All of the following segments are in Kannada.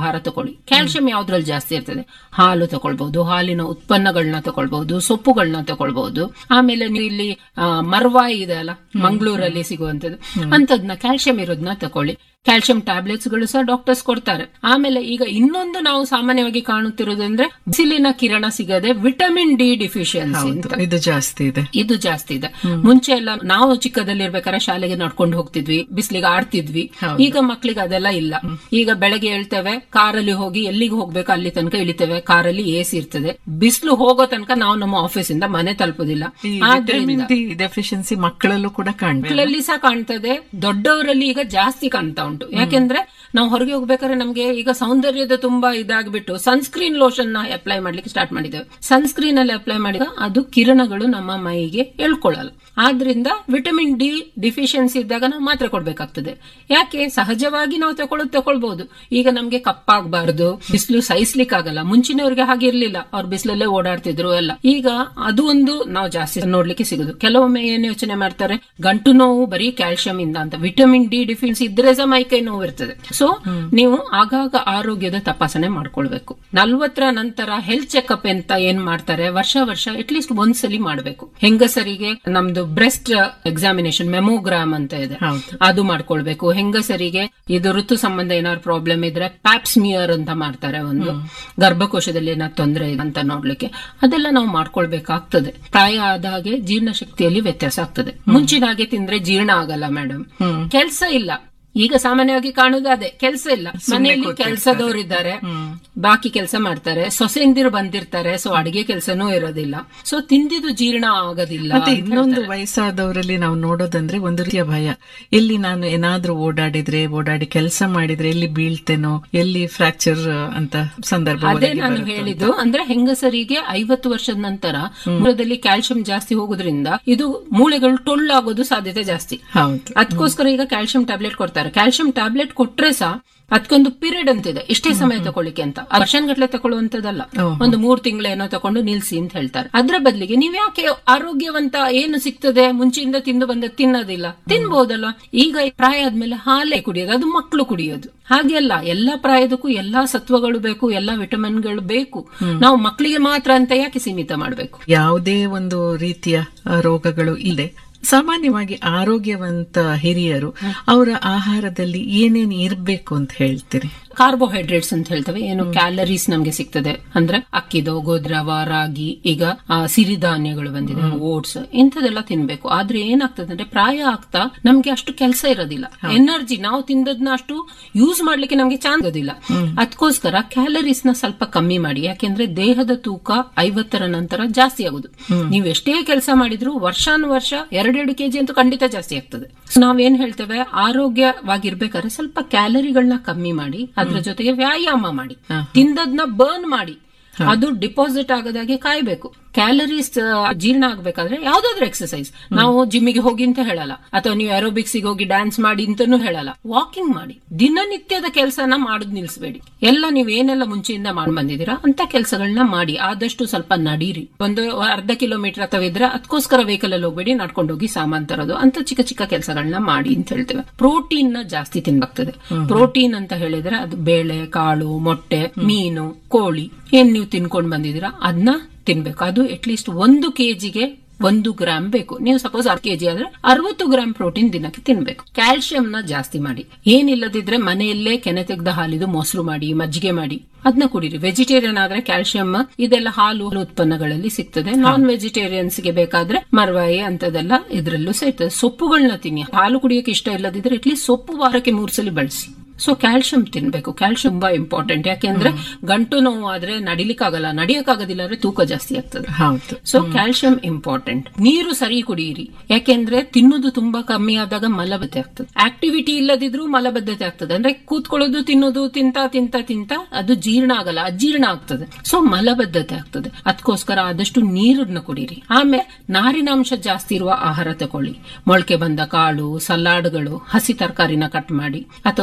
ಆಹಾರ ತಗೊಳ್ಳಿ ಕ್ಯಾಲ್ಸಿಯಂ ಯಾವ್ದ್ರಲ್ಲಿ ಜಾಸ್ತಿ ಇರ್ತದೆ ಹಾಲು ತಗೊಳ್ಬಹುದು ಹಾಲಿನ ಉತ್ಪನ್ನಗಳನ್ನ ತಗೊಳ್ಬಹುದು ಸೊಪ್ಪುಗಳನ್ನ ತಗೊಳ್ಬಹುದು ಆಮೇಲೆ ನೀವು ಇಲ್ಲಿ ಆ, ಮರ್ವಾಯಿ ಇದೆ ಅಲ್ಲ ಮಂಗಳೂರಲ್ಲಿ ಸಿಗುವಂತದ್ದು ಅಂತದ್ನ ಕ್ಯಾಲ್ಸಿಯಂ ಇರೋದನ್ನ ತಗೊಳ್ಳಿ ಕ್ಯಾಲ್ಸಿಯಂ ಟ್ಯಾಬ್ಲೆಟ್ಸ್ ಗಳು ಸಹ ಡಾಕ್ಟರ್ಸ್ ಕೊಡ್ತಾರೆ ಆಮೇಲೆ ಈಗ ಇನ್ನೊಂದು ನಾವು ಸಾಮಾನ್ಯವಾಗಿ ಕಾಣುತ್ತಿರೋದು ಅಂದ್ರೆ ಬಿಸಿಲಿನ ಕಿರಣ ಸಿಗದೆ ವಿಟಮಿನ್ ಡಿ ಡಿಫಿಷಿಯನ್ಸಿ ಅಂತ ಇದು ಜಾಸ್ತಿ ಇದೆ ಇದು ಜಾಸ್ತಿ ಇದೆ ಮುಂಚೆ ಎಲ್ಲ ನಾವು ಚಿಕ್ಕದಲ್ಲಿರ್ಬೇಕಾದ್ರೆ ಶಾಲೆಗೆ ನಡ್ಕೊಂಡು ಹೋಗ್ತಿದ್ವಿ ಬಿಸಿಲಿಗೆ ಆಡ್ತಿದ್ವಿ ಈಗ ಮಕ್ಳಿಗೆ ಅದೆಲ್ಲ ಇಲ್ಲ ಈಗ ಬೆಳಗ್ಗೆ ಹೇಳ್ತೇವೆ ಕಾರಲ್ಲಿ ಹೋಗಿ ಎಲ್ಲಿಗೆ ಹೋಗ್ಬೇಕು ಅಲ್ಲಿ ತನಕ ಇಳಿತೇವೆ ಕಾರಲ್ಲಿ ಎಸಿ ಇರ್ತದೆ ಬಿಸಿಲು ಹೋಗೋ ತನಕ ನಾವು ನಮ್ಮ ಆಫೀಸ್ ಇಂದ ಮನೆ ತಲುಪೋದಿಲ್ಲ ಈ ಆದ್ರಿಂದ ವಿಟಮಿನ್ ಡಿ ಡೆಫಿಷಿಯನ್ಸಿ ಮಕ್ಕಳಲ್ಲೂ ಕೂಡ ಕಾಣ್ಬೇಕು ಮಕ್ಕಳಲ್ಲಿ ಸಹ ಕಾಣ್ತದೆ ದೊಡ್ಡವರಲ್ಲಿ ಈಗ ಜಾಸ್ತಿ ಕಾಣ್ತಾ ಉಂಟು ಯಾಕೆಂದ್ರೆ ನಾವು ಹೊರಗೆ ಹೋಗ್ಬೇಕಾದ್ರೆ ನಮ್ಗೆ ಈಗ ಸೌಂದರ್ಯದ ತುಂಬಾ ಇದಾಗ್ಬಿಟ್ಟು ಸನ್ಸ್ಕ್ರೀನ್ ಲೋಷನ್ ನ ಅಪ್ಲೈ ಮಾಡ್ಲಿಕ್ಕೆ ಸ್ಟಾರ್ಟ್ ಮಾಡಿದ್ದೇವೆ ಸನ್ಸ್ಕ್ರೀನ್ ಅಲ್ಲಿ ಅಪ್ಲೈ ಮಾಡಿದ ಅದು ಕಿರಣಗಳು ನಮ್ಮ ಮೈಗೆ ಎಳ್ಕೊಳ್ಳಲ್ಲ ಆದ್ರಿಂದ ವಿಟಮಿನ್ ಡಿ ಡಿಫಿಷಿಯನ್ಸಿ ಇದ್ದಾಗ ನಾವು ಮಾತ್ರೆ ಕೊಡ್ಬೇಕಾಗ್ತದೆ ಯಾಕೆ ಸಹಜವಾಗಿ ನಾವು ತಗೊಳ್ಳೋದು ತಗೊಳ್ಬಹುದು ಈಗ ನಮ್ಗೆ ಕಪ್ಪಾಗಬಾರ್ದು ಬಿಸಿಲು ಸಹಿಸ್ಲಿಕ್ಕೆ ಆಗಲ್ಲ ಮುಂಚಿನವ್ರಿಗೆ ಹಾಗೆ ಇರ್ಲಿಲ್ಲ ಅವ್ರು ಬಿಸಿಲಲ್ಲೇ ಓಡಾಡ್ತಿದ್ರು ಎಲ್ಲ ಈಗ ಅದು ಒಂದು ನಾವು ಜಾಸ್ತಿ ನೋಡ್ಲಿಕ್ಕೆ ಸಿಗುದು ಕೆಲವೊಮ್ಮೆ ಏನ್ ಯೋಚನೆ ಮಾಡ್ತಾರೆ ಗಂಟು ನೋವು ಬರೀ ಕ್ಯಾಲ್ಸಿಯಂ ಇಂದ ಅಂತ ವಿಟಮಿನ್ ಡಿ ಡಿಫಿಷಿಯನ್ಸಿ ಇದ್ರೆ ಸಹ ಮೈಕೈ ನೋವು ಇರ್ತದೆ ಸೊ ನೀವು ಆಗಾಗ ಆರೋಗ್ಯದ ತಪಾಸಣೆ ಮಾಡ್ಕೊಳ್ಬೇಕು ನಲ್ವತ್ತರ ನಂತರ ಹೆಲ್ತ್ ಚೆಕ್ಅಪ್ ಅಂತ ಏನ್ ಮಾಡ್ತಾರೆ ವರ್ಷ ವರ್ಷ ಅಟ್ಲೀಸ್ಟ್ ಒಂದ್ಸಲಿ ಮಾಡ್ಬೇಕು ಹೆಂಗಸರಿಗೆ ನಮ್ದು ಬ್ರೆಸ್ಟ್ ಎಕ್ಸಾಮಿನೇಷನ್ ಮೆಮೋಗ್ರಾಮ್ ಅಂತ ಇದೆ ಹೌದು. ಅದು ಮಾಡ್ಕೊಳ್ಬೇಕು ಹೆಂಗಸರಿಗೆ ಇದು ಋತು ಸಂಬಂಧ ಏನಾದ್ರು ಪ್ರಾಬ್ಲಮ್ ಇದ್ರೆ ಪ್ಯಾಪ್ಸ್ಮಿಯರ್ ಅಂತ ಮಾಡ್ತಾರೆ ಒಂದು ಗರ್ಭಕೋಶದಲ್ಲಿ ಏನಾದ್ರು ತೊಂದರೆ ಇದೆ ಅಂತ ನೋಡ್ಲಿಕ್ಕೆ ಅದೆಲ್ಲ ನಾವು ಮಾಡ್ಕೊಳ್ಬೇಕಾಗ್ತದೆ ಪ್ರಾಯ ಆದ ಹಾಗೆ ಜೀರ್ಣಶಕ್ತಿಯಲ್ಲಿ ವ್ಯತ್ಯಾಸ ಆಗ್ತದೆ ಮುಂಚಿನ ಹಾಗೆ ತಿಂದ್ರೆ ಜೀರ್ಣ ಆಗಲ್ಲ ಮೇಡಮ್ ಕೆಲ್ಸ ಇಲ್ಲ ಈಗ ಸಾಮಾನ್ಯವಾಗಿ ಕಾಣುದು ಅದೇ ಕೆಲಸ ಇಲ್ಲ ಮನೆಯಲ್ಲಿ ಕೆಲಸದವ್ರು ಇದ್ದಾರೆ ಬಾಕಿ ಕೆಲಸ ಮಾಡ್ತಾರೆ ಸೊಸೆಂದಿರು ಬಂದಿರ್ತಾರೆ ಸೊ ಅಡಿಗೆ ಕೆಲಸನೂ ಇರೋದಿಲ್ಲ ಸೊ ತಿಂದಿದ್ದು ಜೀರ್ಣ ಆಗೋದಿಲ್ಲ ಮತ್ತೆ ಅಂತ ಇನ್ನೊಂದು ಹೇಳ್ತಾರೆ. ವಯಸ್ಸಾದವರಲ್ಲಿ ನಾವು ನೋಡೋದಂದ್ರೆ ಒಂದು ರೀತಿಯ ಭಯ ಎಲ್ಲಿ ನಾನು ಏನಾದ್ರೂ ಓಡಾಡಿದ್ರೆ ಓಡಾಡಿ ಕೆಲಸ ಮಾಡಿದ್ರೆ ಎಲ್ಲಿ ಬೀಳ್ತೇನೋ ಎಲ್ಲಿ ಫ್ರಾಕ್ಚರ್ ಅಂತ ಸಂದರ್ಭ ಅದೇ ಒದಗಿ ನಾನು ಬರುತ್ತೋ ಅಂತ. ಹೇಳಿದ್ದು ಅಂದ್ರೆ ಹೆಂಗಸರಿಗೆ ಐವತ್ತು ವರ್ಷದ ನಂತರ ಮೂಲದಲ್ಲಿ ಕ್ಯಾಲ್ಸಿಯಂ ಜಾಸ್ತಿ ಹೋಗೋದ್ರಿಂದ ಇದು ಮೂಳೆಗಳು ಟೊಳ್ಳಾಗೋದು ಸಾಧ್ಯತೆ ಜಾಸ್ತಿ ಹೌದು ಅದಕ್ಕೋಸ್ಕರ ಈಗ ಕ್ಯಾಲ್ಸಿಯಂ ಟ್ಯಾಬ್ಲೆಟ್ ಕೊಡ್ತಾರೆ ಕ್ಯಾಲ್ಸಿಯಂ ಟ್ಯಾಬ್ಲೆಟ್ ಕೊಟ್ರೆ ಸಹ ಅದಕ್ಕೊಂದು ಪೀರಿಯಡ್ ಅಂತಿದೆ ಇಷ್ಟೇ ಸಮಯ ತಗೊಳ್ಳಿಕ್ಕೆ ಅಂತ ವರ್ಷನ್ಗಟ್ಲೆ ತಗೊಳ್ಳುವಂತದಲ್ಲ ಓಹೋ. ಒಂದು ಮೂರ್ ತಿಂಗಳೇನೋ ತಕೊಂಡು ನಿಲ್ಸಿ ಅಂತ ಹೇಳ್ತಾರೆ ಅದ್ರ ಬದಲಿಗೆ ನೀವ್ ಯಾಕೆ ಆರೋಗ್ಯವಂತ ಏನು ಸಿಗ್ತದೆ ಮುಂಚೆಯಿಂದ ತಿಂದು ಬಂದ ತಿನ್ನೋದಿಲ್ಲ ತಿನ್ಬಹುದಲ್ಲ ಈಗ ಪ್ರಾಯ ಆದ್ಮೇಲೆ ಹಾಲೇ ಕುಡಿಯೋದು ಅದು ಮಕ್ಕಳು ಕುಡಿಯೋದು ಹಾಗೆ ಅಲ್ಲ ಎಲ್ಲಾ ಪ್ರಾಯದಕ್ಕೂ ಎಲ್ಲಾ ಸತ್ವಗಳು ಬೇಕು ಎಲ್ಲಾ ವಿಟಮಿನ್ಗಳು ಬೇಕು ನಾವು ಮಕ್ಕಳಿಗೆ ಮಾತ್ರ ಅಂತ ಯಾಕೆ ಸೀಮಿತ ಮಾಡಬೇಕು ಯಾವುದೇ ಒಂದು ರೀತಿಯ ಆ, ರೋಗಗಳು ಇದೆ ಸಾಮಾನ್ಯವಾಗಿ ಆರೋಗ್ಯವಂತ ಹಿರಿಯರು ಅವರ ಆಹಾರದಲ್ಲಿ ಏನೇನು ಇರ್ಬೇಕು ಅಂತ ಹೇಳ್ತೀರಿ ಕಾರ್ಬೋಹೈಡ್ರೇಟ್ಸ್ ಅಂತ ಹೇಳ್ತೇವೆ ಏನು ಕ್ಯಾಲರೀಸ್ ನಮ್ಗೆ ಸಿಗ್ತದೆ ಅಂದ್ರೆ ಅಕ್ಕಿದೋ ಗೋದ್ರವ ರಾಗಿ ಈಗ ಆ, ಸಿರಿಧಾನ್ಯಗಳು ಬಂದಿದೆ ಓಟ್ಸ್ ಇಂಥದೆಲ್ಲ ತಿನ್ಬೇಕು ಆದ್ರೆ ಏನಾಗ್ತದೆ ಅಂದ್ರೆ ಪ್ರಾಯ ಆಗ್ತಾ ನಮ್ಗೆ ಅಷ್ಟು ಕೆಲಸ ಇರೋದಿಲ್ಲ ಎನರ್ಜಿ ನಾವು ತಿಂದದ್ನ ಅಷ್ಟು ಯೂಸ್ ಮಾಡ್ಲಿಕ್ಕೆ ನಮ್ಗೆ ಚಾನ್ಸ್ ಇರೋದಿಲ್ಲ ಅದಕ್ಕೋಸ್ಕರ ಕ್ಯಾಲರೀಸ್ ನ ಸ್ವಲ್ಪ ಕಮ್ಮಿ ಮಾಡಿ ಯಾಕೆಂದ್ರೆ ದೇಹದ ತೂಕ ಐವತ್ತರ ನಂತರ ಜಾಸ್ತಿ ಆಗುದು ನೀವು ಎಷ್ಟೇ ಕೆಲಸ ಮಾಡಿದ್ರು ವರ್ಷಾನುವರ್ಷ ಎರಡೆರಡು ಕೆಜಿ ಅಂತೂ ಖಂಡಿತ ಜಾಸ್ತಿ ಆಗ್ತದೆ So ನಾವೇನ್ ಹೇಳ್ತೇವೆ ಆರೋಗ್ಯವಾಗಿರ್ಬೇಕಾದ್ರೆ ಸ್ವಲ್ಪ ಕ್ಯಾಲರಿಗಳನ್ನ ಕಮ್ಮಿ ಮಾಡಿ ಅದ್ರ ಜೊತೆಗೆ ವ್ಯಾಯಾಮ ಮಾಡಿ ತಿಂದದ್ನ ಬರ್ನ್ ಮಾಡಿ ಅದು ಡಿಪಾಸಿಟ್ ಆಗದಾಗೆ ಕಾಯ್ಬೇಕು ಕ್ಯಾಲರೀಸ್ ಜೀರ್ಣ ಆಗ್ಬೇಕಾದ್ರೆ ಯಾವ್ದಾದ್ರು ಎಕ್ಸರ್ಸೈಸ್ ನಾವು ಜಿಮ್ಮಿಗೆ ಹೋಗಿ ಅಂತ ಹೇಳಲ್ಲ ಅಥವಾ ನೀವು aerobics ಗೆ ಹೋಗಿ ಡ್ಯಾನ್ಸ್ ಮಾಡಿ ಅಂತಾನೂ ಹೇಳಲ್ಲ ವಾಕಿಂಗ್ ಮಾಡಿ ದಿನನಿತ್ಯದ ಕೆಲಸನ ಮಾಡೋದ್ ನಿಲ್ಸಬೇಡಿ ಎಲ್ಲ ನೀವು ಏನೆಲ್ಲ ಮುಂಚೆಯಿಂದ ಮಾಡಿ ಬಂದಿದ್ದೀರಾ ಅಂತ ಕೆಲಸಗಳನ್ನ ಮಾಡಿ ಆದಷ್ಟು ಸ್ವಲ್ಪ ನಡೀರಿ ಒಂದು ಅರ್ಧ ಕಿಲೋಮೀಟರ್ ಅಥವಾ ಇದ್ರೆ ಅದಕ್ಕೋಸ್ಕರ ವೆಹಿಕಲ್ ಅಲ್ಲಿ ಹೋಗ್ಬೇಡಿ ನಡ್ಕೊಂಡು ಹೋಗಿ ಸಾಮಾನ್ ತರೋದು ಅಂತ ಚಿಕ್ಕ ಚಿಕ್ಕ ಕೆಲಸಗಳನ್ನ ಮಾಡಿ ಅಂತ ಹೇಳ್ತೇವೆ ಪ್ರೋಟೀನ್ ನ ಜಾಸ್ತಿ ತಿನ್ಬೇಕಾಗ್ತದೆ ಪ್ರೋಟೀನ್ ಅಂತ ಹೇಳಿದ್ರೆ ಅದು ಬೇಳೆ ಕಾಳು ಮೊಟ್ಟೆ ಮೀನು ಕೋಳಿ ಏನ್ ನೀವು ತಿನ್ಕೊಂಡ್ ಬಂದಿದ್ದೀರಾ ಅದನ್ನ ತಿನ್ಬೇಕು ಅದು ಅಟ್ಲೀಸ್ಟ್ ಒಂದು ಕೆಜಿಗೆ ಒಂದು ಗ್ರಾಮ್ ಬೇಕು ನೀವು ಸಪೋಸ್ ಆರು ಕೆಜಿ ಆದ್ರೆ ಅರವತ್ತು ಗ್ರಾಮ್ ಪ್ರೋಟೀನ್ ದಿನಕ್ಕೆ ತಿನ್ಬೇಕು ಕ್ಯಾಲ್ಸಿಯಂ ನ ಜಾಸ್ತಿ ಮಾಡಿ ಏನಿಲ್ಲದಿದ್ರೆ ಮನೆಯಲ್ಲೇ ಕೆನೆ ತೆಗೆದ ಹಾಲಿದು ಮೊಸರು ಮಾಡಿ ಮಜ್ಜಿಗೆ ಮಾಡಿ ಅದನ್ನ ಕುಡೀರಿ ವೆಜಿಟೇರಿಯನ್ ಆದ್ರೆ ಕ್ಯಾಲ್ಸಿಯಂ ಇದೆಲ್ಲ ಹಾಲು ಉತ್ಪನ್ನಗಳಲ್ಲಿ ಸಿಗ್ತದೆ ನಾನ್ ವೆಜಿಟೇರಿಯನ್ಸ್ ಗೆ ಬೇಕಾದ್ರೆ ಮರ್ವಾಯಿ ಅಂತದೆಲ್ಲ ಇದ್ರಲ್ಲೂ ಸಿಗ್ತದೆ ಸೊಪ್ಪುಗಳನ್ನ ತಿನ್ನಿ ಹಾಲು ಕುಡಿಯೋಕೆ ಇಷ್ಟ ಇಲ್ಲದಿದ್ರೆ ಅಟ್ಲೀಸ್ಟ್ ಸೊಪ್ಪು ವಾರಕ್ಕೆ ಮೂರ್ ಸಲ ಬಳಸಿ ಸೊ ಕ್ಯಾಲ್ಸಿಯಂ ತಿನ್ಬೇಕು ಕ್ಯಾಲ್ಸಿಯಂ ತುಂಬಾ ಇಂಪಾರ್ಟೆಂಟ್ ಯಾಕೆಂದ್ರೆ ಗಂಟು ನೋವು ಆದ್ರೆ ನಡಿಲಿಕ್ಕಾಗಲ್ಲ ನಡಿಯಕ್ಕಾಗೋದಿಲ್ಲ ಅಂದ್ರೆ ತೂಕ ಜಾಸ್ತಿ ಆಗ್ತದೆ ಹೌದು ಸೊ ಕ್ಯಾಲ್ಸಿಯಂ ಇಂಪಾರ್ಟೆಂಟ್ ನೀರು ಸರಿ ಕುಡಿಯಿರಿ ಯಾಕೆಂದ್ರೆ ತಿನ್ನುವುದು ತುಂಬಾ ಕಮ್ಮಿ ಆದಾಗ ಮಲಬದ್ಧತೆ ಆಗ್ತದೆ ಆಕ್ಟಿವಿಟಿ ಇಲ್ಲದಿದ್ರೂ ಮಲಬದ್ಧತೆ ಆಗ್ತದೆ ಅಂದ್ರೆ ಕೂತ್ಕೊಳ್ಳೋದು ತಿನ್ನೋದು ತಿಂತ ತಿಂತ ತಿಂತ ಅದು ಜೀರ್ಣ ಆಗಲ್ಲ ಅಜೀರ್ಣ ಆಗ್ತದೆ ಸೊ ಮಲಬದ್ಧತೆ ಆಗ್ತದೆ ಅದಕ್ಕೋಸ್ಕರ ಆದಷ್ಟು ನೀರನ್ನ ಕುಡೀರಿ ಆಮೇಲೆ ನಾರಿನಾಂಶ ಜಾಸ್ತಿ ಇರುವ ಆಹಾರ ತಗೊಳ್ಳಿ ಮೊಳಕೆ ಬಂದ ಕಾಳು ಸಲಾಡ್ಗಳು ಹಸಿ ತರಕಾರಿನ ಕಟ್ ಮಾಡಿ ಅಥವಾ ಸೊಪ್ಪು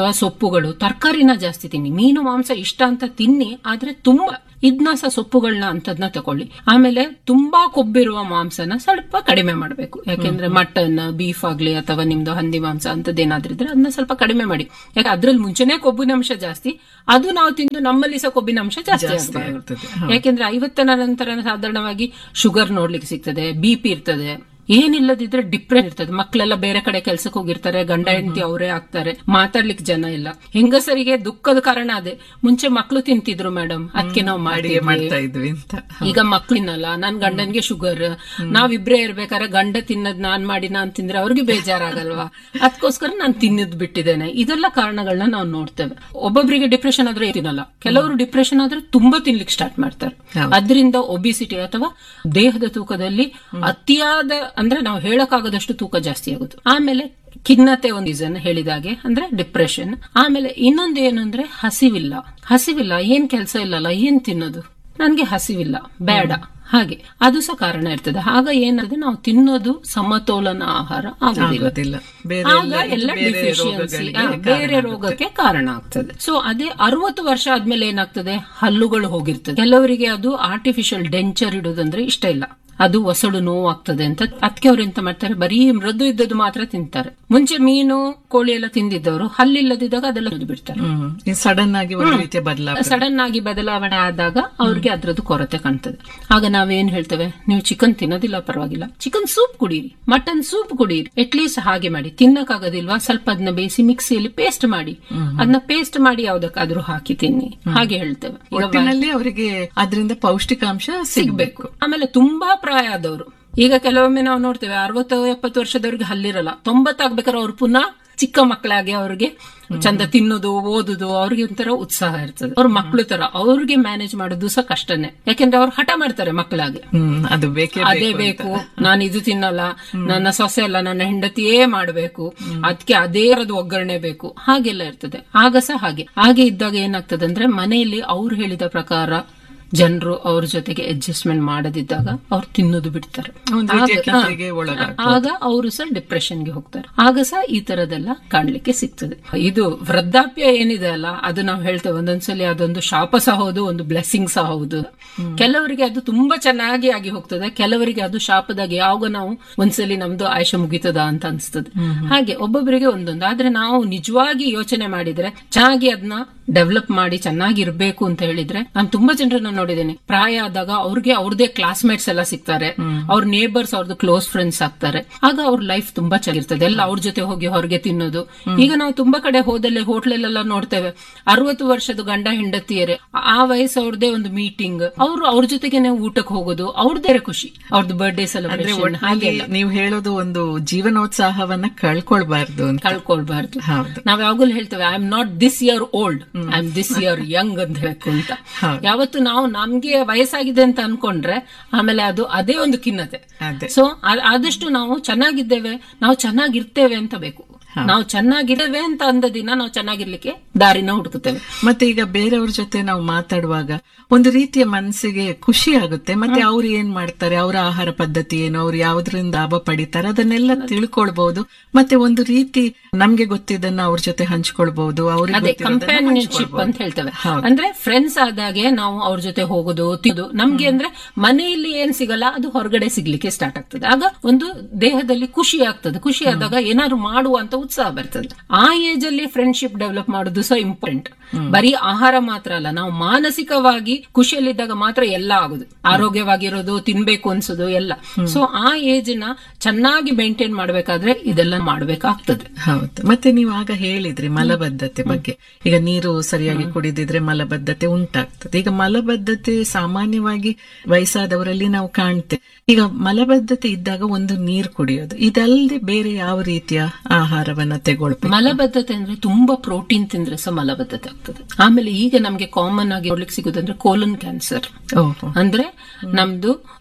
ಸೊಪ್ಪುಗಳು ತರಕಾರಿನ ಜಾಸ್ತಿ ತಿನ್ನಿ ಮೀನು ಮಾಂಸ ಇಷ್ಟ ಅಂತ ತಿನ್ನಿ ಆದ್ರೆ ತುಂಬಾ ಇದನ್ನ ಸಹ ಸೊಪ್ಪುಗಳನ್ನ ಅಂತದ್ನ ತಗೊಳ್ಳಿ ಆಮೇಲೆ ತುಂಬಾ ಕೊಬ್ಬಿರುವ ಮಾಂಸನ ಸ್ವಲ್ಪ ಕಡಿಮೆ ಮಾಡಬೇಕು ಯಾಕೆಂದ್ರೆ ಮಟನ್ ಬೀಫ್ ಆಗ್ಲಿ ಅಥವಾ ನಿಮ್ದು ಹಂದಿ ಮಾಂಸ ಅಂತದ್ದೇನಾದ್ರೂ ಇದ್ರೆ ಅದನ್ನ ಸ್ವಲ್ಪ ಕಡಿಮೆ ಮಾಡಿ ಯಾಕೆ ಅದ್ರಲ್ಲಿ ಮುಂಚೆನೆ ಕೊಬ್ಬಿನಾಂಶ ಜಾಸ್ತಿ ಅದು ನಾವು ತಿಂದು ನಮ್ಮಲ್ಲಿ ಸಹ ಕೊಬ್ಬಿನಾಂಶ ಜಾಸ್ತಿ ಜಾಸ್ತಿ ಆಗ್ಬಾರ್ದು. ಆಗ್ತದೆ ಯಾಕೆಂದ್ರೆ ಐವತ್ತನ ನಂತರ ಸಾಧಾರಣವಾಗಿ ಶುಗರ್ ನೋಡ್ಲಿಕ್ಕೆ ಸಿಗ್ತದೆ ಬಿ ಪಿ ಇರ್ತದೆ ಏನಿಲ್ಲದಿದ್ರೆ ಡಿಪ್ರೆಸ್ ಇರ್ತದೆ ಮಕ್ಕಳೆಲ್ಲ ಬೇರೆ ಕಡೆ ಕೆಲ್ಸಕ್ಕೆ ಹೋಗಿರ್ತಾರೆ ಗಂಡ ಹೆಂಡತಿ ಅವರೇ ಆಗ್ತಾರೆ ಮಾತಾಡ್ಲಿಕ್ಕೆ ಜನ ಇಲ್ಲ ಹೆಂಗಸರಿಗೆ ದುಃಖದ ಕಾರಣ ಅದೇ ಮುಂಚೆ ಮಕ್ಕಳು ತಿಂತಿದ್ರು ಮೇಡಮ್ ಅದಕ್ಕೆ ನಾವು ಅಡಿಗೆ ಮಾಡಿದ್ವಿ ಮಾಡ್ತಾ ಇದ್ವಿ ಅಂತ ಈಗ ಮಕ್ಳಿನಲ್ಲ ನನ್ ಗಂಡನ್ಗೆ ಶುಗರ್ ನಾವಿಬ್ರೇ ಇರ್ಬೇಕಾದ್ರೆ ಗಂಡ ತಿನ್ನದ್ ನಾನ್ ಮಾಡಿ ನಾನ್ ತಿಂದ್ರೆ ಅವ್ರಿಗೆ ಬೇಜಾರಾಗಲ್ವಾ ಅದಕ್ಕೋಸ್ಕರ ನಾನ್ ತಿನ್ನದ್ ಬಿಟ್ಟಿದ್ದೇನೆ ಇದೆಲ್ಲ ಕಾರಣಗಳನ್ನ ನಾವು ನೋಡ್ತೇವೆ ಒಬ್ಬೊಬ್ಬರಿಗೆ ಡಿಪ್ರೆಷನ್ ಆದ್ರೆ ತಿನ್ನಲ್ಲ ಕೆಲವರು ಡಿಪ್ರೆಷನ್ ಆದ್ರೆ ತುಂಬಾ ತಿನ್ಲಿಕ್ಕೆ ಸ್ಟಾರ್ಟ್ ಮಾಡ್ತಾರೆ ಹೌದು. ಅದರಿಂದ ಒಬಿಸಿಟಿ ಅಥವಾ ದೇಹದ ತೂಕದಲ್ಲಿ ಅತಿಯಾದ ಅಂದ್ರೆ ನಾವು ಹೇಳಕ್ಕಾಗದಷ್ಟು ತೂಕ ಜಾಸ್ತಿ ಆಗುತ್ತೆ ಆಮೇಲೆ ಖಿನ್ನತೆ ಒಂದು ರೀಸನ್ ಹೇಳಿದಾಗೆ ಅಂದ್ರೆ ಡಿಪ್ರೆಷನ್ ಆಮೇಲೆ ಇನ್ನೊಂದು ಏನು ಅಂದ್ರೆ ಹಸಿವಿಲ್ಲ ಹಸಿವಿಲ್ಲ ಏನ್ ಕೆಲಸ ಇಲ್ಲಲ್ಲ ಏನ್ ತಿನ್ನೋದು ನನ್ಗೆ ಹಸಿವಿಲ್ಲ ಬೇಡ ಹಾಗೆ ಅದು ಸಹ ಕಾರಣ ಇರ್ತದೆ ಆಗ ಏನಾದ್ರೆ ನಾವು ತಿನ್ನೋದು ಸಮತೋಲನ ಆಹಾರ ಆಗುದಿಲ್ಲ ಆಗೋದಿಲ್ಲ ಬೇರೆ ಆಗ ಎಲ್ಲ ಇದು ಎಲ್ಲ ಬೇರೆ ಡಿಫಿಷಿಯನ್ಸಿ ರೋಗಗಳಿಗೆ ಬೇರೆ ರೋಗಕ್ಕೆ ಕಾರಣ ಆಗ್ತದೆ ಸೊ ಅದೇ ಅರವತ್ತು ವರ್ಷ ಆದ್ಮೇಲೆ ಏನಾಗ್ತದೆ ಹಲ್ಲುಗಳು ಹೋಗಿರ್ತದೆ ಕೆಲವರಿಗೆ ಅದು ಆರ್ಟಿಫಿಷಿಯಲ್ ಡೆಂಚರ್ ಇಡೋದಂದ್ರೆ ಇಷ್ಟ ಇಲ್ಲ ಅದು ಒಸಡು ನೋವಾಗ್ತದೆ ಅಂತ ಅದಕ್ಕೆ ಅವ್ರು ಎಂತ ಮಾಡ್ತಾರೆ ಬರೀ ಮೃದು ಇದ್ದದ್ದು ಮಾತ್ರ ತಿಂತಾರೆ ಮುಂಚೆ ಮೀನು ಕೋಳಿ ಎಲ್ಲ ತಿಂದಿದ್ದವರು ಹಲ್ಲಿಲ್ಲದಿದ್ದಾಗ ಅದೆಲ್ಲ ತಿಂದು ಬಿಡ್ತಾರೆ ಹ್ಮ್ ಸಡನ್ ಆಗಿ ಒಂದು ರೀತಿಯ ಬದಲಾವಣೆ ಸಡನ್ ಆಗಿ ಬದಲಾವಣೆ ಆದಾಗ ಅವ್ರಿಗೆ ಅದ್ರದ್ದು ಕೊರತೆ ಕಾಣ್ತದೆ ಆಗ ನಾವೇನ್ ಹೇಳ್ತೇವೆ ನೀವು ಚಿಕನ್ ತಿನ್ನೋದಿಲ್ಲ ಪರವಾಗಿಲ್ಲ ಚಿಕನ್ ಸೂಪ್ ಕುಡೀರಿ ಮಟನ್ ಸೂಪ್ ಕುಡೀರಿ ಅಟ್ಲೀಸ್ಟ್ ಹಾಗೆ ಮಾಡಿ ತಿನ್ನಕ್ಕಾಗೋದಿಲ್ವಾ ಸ್ವಲ್ಪ ಅದನ್ನ ಬೇಯಿಸಿ ಮಿಕ್ಸಿಯಲ್ಲಿ ಪೇಸ್ಟ್ ಮಾಡಿ ಅದನ್ನ ಪೇಸ್ಟ್ ಮಾಡಿ ಯಾವ್ದಕ್ಕಾದ್ರೂ ಹಾಕಿ ತಿನ್ನಿ ಹಾಗೆ ಹೇಳ್ತೇವೆ ಈಗ ಒಟ್ಟಿನಲ್ಲಿ ಅವರಿಗೆ ಅದರಿಂದ ಪೌಷ್ಟಿಕಾಂಶ ಸಿಗ್ಬೇಕು ಆಮೇಲೆ ತುಂಬಾ ಪ್ರಾಯ ಆದವರು ಈಗ ಕೆಲವೊಮ್ಮೆ ನಾವು ನೋಡ್ತೇವೆ ಅರವತ್ತು ಎಪ್ಪತ್ತು ವರ್ಷದವ್ರಿಗೆ ಹಲ್ಲಿರಲ್ಲ ತೊಂಬತ್ತಾಗ್ಬೇಕಾದ್ರೆ ಅವ್ರು ಪುನಃ ಚಿಕ್ಕ ಮಕ್ಕಳಾಗಿ ಅವ್ರಿಗೆ ಚಂದ ತಿನ್ನೋದು ಓದುದು ಅವ್ರಿಗೆ ಒಂಥರ ಉತ್ಸಾಹ ಇರ್ತದೆ ಅವ್ರ ಮಕ್ಳು ತರ ಅವ್ರಿಗೆ ಮ್ಯಾನೇಜ್ ಮಾಡೋದು ಸಹ ಕಷ್ಟನೇ ಯಾಕೆಂದ್ರೆ ಅವ್ರು ಹಠ ಮಾಡ್ತಾರೆ ಮಕ್ಕಳಾಗಿ ಹ್ಮ್ ಅದು ಬೇಕೇ ಅದೇ ಬೇಕು ಬೇಕು ನಾನು ಇದು ತಿನ್ನಲ್ಲ ನನ್ನ ಸೊಸೆ ಅಲ್ಲ ನನ್ನ ಹೆಂಡತಿಯೇ ಮಾಡಬೇಕು ಅದಕ್ಕೆ ಅದೇ ಅದು ಒಗ್ಗರಣೆ ಬೇಕು ಹಾಗೆಲ್ಲ ಇರ್ತದೆ ಆಗ ಸಹ ಹಾಗೆ ಹಾಗೆ ಇದ್ದಾಗ ಏನಾಗ್ತದೆ ಅಂದ್ರೆ ಮನೆಯಲ್ಲಿ ಅವ್ರು ಹೇಳಿದ ಪ್ರಕಾರ ಜನರು ಅವ್ರ ಜೊತೆಗೆ ಅಡ್ಜಸ್ಟ್ಮೆಂಟ್ ಮಾಡದಿದ್ದಾಗ ಅವ್ರು ತಿನ್ನೋದು ಬಿಡ್ತಾರೆ ಒಂದು ರೀತಿಯ ಆಗ- ಕಿಂಚಿಗೆ ಹಾ, ಒಳಗಾಗ್ಬೋದು. ಆಗ ಅವರು ಸಹ ಡಿಪ್ರೆಷನ್ಗೆ ಹೋಗ್ತಾರೆ ಆಗ ಸಹ ಈ ತರದೆಲ್ಲ ಕಾಣ್ಲಿಕ್ಕೆ ಸಿಗ್ತದೆ ಇದು ವೃದ್ಧಾಪ್ಯ ಏನಿದೆ ಅಲ್ಲ ಅದು ನಾವು ಹೇಳ್ತೇವೆ ಒಂದೊಂದ್ಸಲಿ ಅದೊಂದು ಶಾಪ ಸಹ ಹೌದು ಒಂದು ಬ್ಲೆಸ್ಸಿಂಗ್ ಸಹ ಹೌದು ಕೆಲವರಿಗೆ ಅದು ತುಂಬಾ ಚೆನ್ನಾಗಿ ಆಗಿ ಹೋಗ್ತದೆ ಕೆಲವರಿಗೆ ಅದು ಶಾಪದಾಗ ಯಾವಾಗ ನಾವು ಒಂದ್ಸಲಿ ನಮ್ದು ಆಯುಷ ಮುಗಿತದ ಅಂತ ಅನ್ಸ್ತದೆ ಹಾಗೆ ಒಬ್ಬೊಬ್ಬರಿಗೆ ಒಂದೊಂದು ಆದ್ರೆ ನಾವು ನಿಜವಾಗಿ ಯೋಚನೆ ಮಾಡಿದ್ರೆ ಚೆನ್ನಾಗಿ ಅದನ್ನ ಡೆವಲಪ್ ಮಾಡಿ ಚೆನ್ನಾಗಿರ್ಬೇಕು ಅಂತ ಹೇಳಿದ್ರೆ ನಾನು ತುಂಬಾ ಜನರನ್ನ ನೋಡಿದ್ದೇನೆ ಪ್ರಾಯ ಆದಾಗ ಅವ್ರಿಗೆ ಅವ್ರದೇ ಕ್ಲಾಸ್ಮೇಟ್ಸ್ ಎಲ್ಲ ಸಿಗ್ತಾರೆ ಅವ್ರ ನೇಬರ್ಸ್ ಅವ್ರದ್ದು ಕ್ಲೋಸ್ ಫ್ರೆಂಡ್ಸ್ ಆಗ್ತಾರೆ ಆಗ ಅವ್ರ ಲೈಫ್ ತುಂಬಾ ಚೆನ್ನಾಗಿರ್ತದೆ ಎಲ್ಲ ಅವ್ರ ಜೊತೆ ಹೋಗಿ ಹೊರಗೆ ತಿನ್ನೋದು ಈಗ ನಾವು ತುಂಬಾ ಕಡೆ ಹೋದಲ್ಲಿ ಹೋಟ್ಲಲ್ಲೆಲ್ಲ ನೋಡ್ತೇವೆ ಅರವತ್ತು ವರ್ಷದ ಗಂಡ ಹೆಂಡತಿಯರೇ ಆ ವಯಸ್ಸು ಅವ್ರದೇ ಒಂದು ಮೀಟಿಂಗ್ ಅವರು ಅವ್ರ ಜೊತೆಗೆ ಊಟಕ್ಕೆ ಹೋಗೋದು ಅವ್ರದೇ ಖುಷಿ ಅವ್ರದ್ದು ಬರ್ಡೇ ಅಂದ್ರೆ ಸೆಲೆಬ್ರೇಷನ್ ಒಟ್ಟಿನಲ್ಲಿ ಹಾಗೆಲ್ಲ ನೀವು ಹೇಳೋದು ಒಂದು ಜೀವನೋತ್ಸಾಹವನ್ನ ಕಳ್ಕೊಳ್ಬಾರ್ದು ಅಂತ ಕಳ್ಕೊಳ್ಬಾರ್ದು ಹೌದು ನಾವ್ ಯಾವಾಗಲೂ ಹೇಳ್ತೇವೆ I am not this year old I am this year young ಅಂತ ಹೇಳಬೇಕು ಅಂತ ಹೌದು. ಯಾವತ್ತು ನಾವು ನಮ್ಗೆ ವಯಸ್ಸಾಗಿದೆ ಅಂತ ಅನ್ಕೊಂಡ್ರೆ ಆಮೇಲೆ ಅದು ಅದೇ ಒಂದು ಖಿನ್ನತೆ ಅದೇ ಸೊ ಆದಷ್ಟು ನಾವು ಚೆನ್ನಾಗಿದ್ದೇವೆ ನಾವು ಚೆನ್ನಾಗಿರ್ತೇವೆ ಅಂತ ಬೇಕು ನಾವು ಚೆನ್ನಾಗಿದ್ದೇವೆ ಅಂತ ಅಂದ ದಿನ ನಾವು ಚೆನ್ನಾಗಿರ್ಲಿಕ್ಕೆ ದಾರಿನ ಹುಡುಕುತ್ತೇವೆ ಮತ್ತೆ ಈಗ ಬೇರೆಯವ್ರ ಜೊತೆ ನಾವು ಮಾತಾಡುವಾಗ ಒಂದು ರೀತಿಯ ಮನಸ್ಸಿಗೆ ಖುಷಿ ಆಗುತ್ತೆ ಮತ್ತೆ ಅವ್ರು ಏನ್ ಮಾಡ್ತಾರೆ ಅವರ ಆಹಾರ ಪದ್ಧತಿ ಏನು ಅವ್ರು ಯಾವ್ದ್ರಿಂದ ಲಾಭ ಪಡಿತಾರೆ ಅದನ್ನೆಲ್ಲ ತಿಳ್ಕೊಳ್ಬಹುದು ಮತ್ತೆ ಒಂದು ರೀತಿ ನಮ್ಗೆ ಗೊತ್ತಿದ್ದನ್ನ ಅವ್ರ ಜೊತೆ ಹಂಚ್ಕೊಳ್ಬಹುದು ಅವ್ರಿಗೆ ಅದೇ ಗೊತ್ತಿರೋದನ್ನ ಕಂಪ್ಯಾನಿಯನ್ಶಿಪ್ ಹಂಚ್ಕೊಳ್ಬಹುದು. ಅಂತ ಹೇಳ್ತೇವೆ ಹೌದು. ಅಂದ್ರೆ ಫ್ರೆಂಡ್ಸ್ ಆದಾಗೆ ನಾವು ಅವ್ರ ಜೊತೆ ಹೋಗೋದು ತಿನ್ನೋದು ನಮ್ಗೆ ಅಂದ್ರೆ ಮನೆಯಲ್ಲಿ ಏನ್ ಸಿಗಲ್ಲ ಅದು ಹೊರಗಡೆ ಸಿಗ್ಲಿಕ್ಕೆ ಸ್ಟಾರ್ಟ್ ಆಗ್ತದೆ ಆಗ ಒಂದು ದೇಹದಲ್ಲಿ ಖುಷಿ ಆಗ್ತದೆ ಖುಷಿ ಆದಾಗ ಏನಾದ್ರು ಮಾಡುವಂತ ಉತ್ಸಾಹ ಬರ್ತದೆ ಆ ಏಜ್ ಅಲ್ಲಿ ಫ್ರೆಂಡ್ಶಿಪ್ ಡೆವಲಪ್ ಮಾಡೋದು ಸಹ ಇಂಪಾರ್ಟೆಂಟ್ ಬರೀ ಆಹಾರ ಮಾತ್ರ ಅಲ್ಲ ನಾವು ಮಾನಸಿಕವಾಗಿ ಖುಷಿಯಲ್ಲಿದ್ದಾಗ ಮಾತ್ರ ಎಲ್ಲ ಆಗುದು ಆರೋಗ್ಯವಾಗಿರೋದು ತಿನ್ಬೇಕು ಅನ್ಸೋದು ಎಲ್ಲ ಸೊ ಆ ಏಜ್ ನ ಚೆನ್ನಾಗಿ ಮೇಂಟೈನ್ ಮಾಡ್ಬೇಕಾದ್ರೆ ಇದೆಲ್ಲ ಮಾಡ್ಬೇಕಾಗ್ತದೆ ಹೌದು ಮತ್ತೆ ನೀವು ಆಗ ಹೇಳಿದ್ರಿ ಮಲಬದ್ಧತೆ ಬಗ್ಗೆ ಈಗ ನೀರು ಸರಿಯಾಗಿ ಕುಡಿದಿದ್ರೆ ಮಲಬದ್ಧತೆ ಉಂಟಾಗ್ತದೆ ಈಗ ಮಲಬದ್ಧತೆ ಸಾಮಾನ್ಯವಾಗಿ ವಯಸ್ಸಾದವರಲ್ಲಿ ನಾವು ಕಾಣ್ತೇವೆ ಈಗ ಮಲಬದ್ಧತೆ ಇದ್ದಾಗ ಒಂದು ನೀರು ಕುಡಿಯೋದು ಇದಲ್ಲದೆ ಬೇರೆ ಯಾವ ರೀತಿಯ ಆಹಾರವನ್ನ ತೆಗೊಳ್ಬೇಕು ಮಲಬದ್ಧತೆ ಅಂದ್ರೆ ತುಂಬಾ ಪ್ರೋಟೀನ್ ತಿಂದ್ರೆ ಸಹ ಮಲಬದ್ಧತೆ ಆಗ್ತದೆ ಆಮೇಲೆ ಈಗ ನಮ್ಗೆ ಕಾಮನ್ ಆಗಿ ನೋಡ್ಲಿಕ್ಕೆ ಸಿಗೋದಂದ್ರೆ ಕೋಲನ್ ಕ್ಯಾನ್ಸರ್ ಓಹೋ ಅಂದ್ರೆ ನಮ್ದು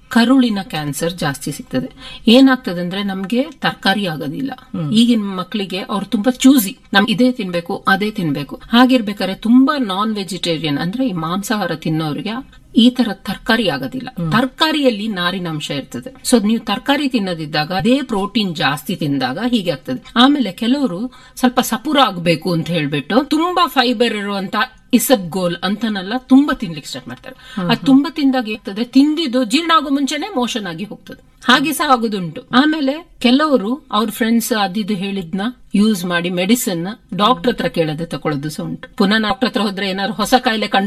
ಕರುಳಿನ ಕ್ಯಾನ್ಸರ್ ಜಾಸ್ತಿ ಸಿಗ್ತದೆ ಏನಾಗ್ತದೆ ಅಂದ್ರೆ ನಮ್ಗೆ ತರಕಾರಿ ಆಗೋದಿಲ್ಲ ಈಗಿನ ಮಕ್ಕಳಿಗೆ ಅವ್ರು ತುಂಬಾ ಚೂಸಿ ನಮ್ ಇದೇ ತಿನ್ಬೇಕು ಅದೇ ತಿನ್ಬೇಕು ಹಾಗಿರ್ಬೇಕಾದ್ರೆ ತುಂಬಾ ನಾನ್ ವೆಜಿಟೇರಿಯನ್ ಅಂದ್ರೆ ಈ ಮಾಂಸಾಹಾರ ತಿನ್ನೋರಿಗೆ ಈ ತರ ತರಕಾರಿ ಆಗೋದಿಲ್ಲ ತರಕಾರಿಯಲ್ಲಿ ನಾರಿನಾಂಶ ಇರ್ತದೆ ಸೊ ನೀವು ತರಕಾರಿ ತಿನ್ನೋದಿದ್ದಾಗ ಅದೇ ಪ್ರೋಟೀನ್ ಜಾಸ್ತಿ ತಿಂದಾಗ ಹೀಗೆ ಆಗ್ತದೆ ಆಮೇಲೆ ಕೆಲವರು ಸ್ವಲ್ಪ ಸಪುರ ಆಗ್ಬೇಕು ಅಂತ ಹೇಳ್ಬಿಟ್ಟು ತುಂಬಾ ಫೈಬರ್ ಇರುವಂತ ಇಸಬ್ ಗೋಲ್ ಅಂತನೆಲ್ಲ ತುಂಬಾ ತಿನ್ಲಿಕ್ಕೆ ಸ್ಟಾರ್ಟ್ ಮಾಡ್ತಾರೆ ಅದು ತುಂಬಾ ತಿಂದಾಗ ಏರ್ತದೆ ತಿಂದಿದ್ದು ಜೀರ್ಣ ಆಗೋ ಮುಂಚೆನೆ ಮೋಷನ್ ಆಗಿ ಹೋಗ್ತದೆ ಹಾಗೆ ಸಹ ಆಗೋದುಂಟು ಆಮೇಲೆ ಕೆಲವರು ಅವ್ರ ಫ್ರೆಂಡ್ಸ್ ಅದಿದ್ದು ಹೇಳಿದ್ನ ಯೂಸ್ ಮಾಡಿ ಮೆಡಿಸಿನ್ ಡಾಕ್ಟರ್ ಹತ್ರ ಕೇಳದೆ ತಕೊಳ್ಳೋದು ಸಹ ಉಂಟು ಪುನಃ ಡಾಕ್ಟರ್ ಹತ್ರ ಹೋದ್ರೆ ಏನಾದ್ರು ಹೊಸ ಕಾಯಿಲೆ ಕಂಡು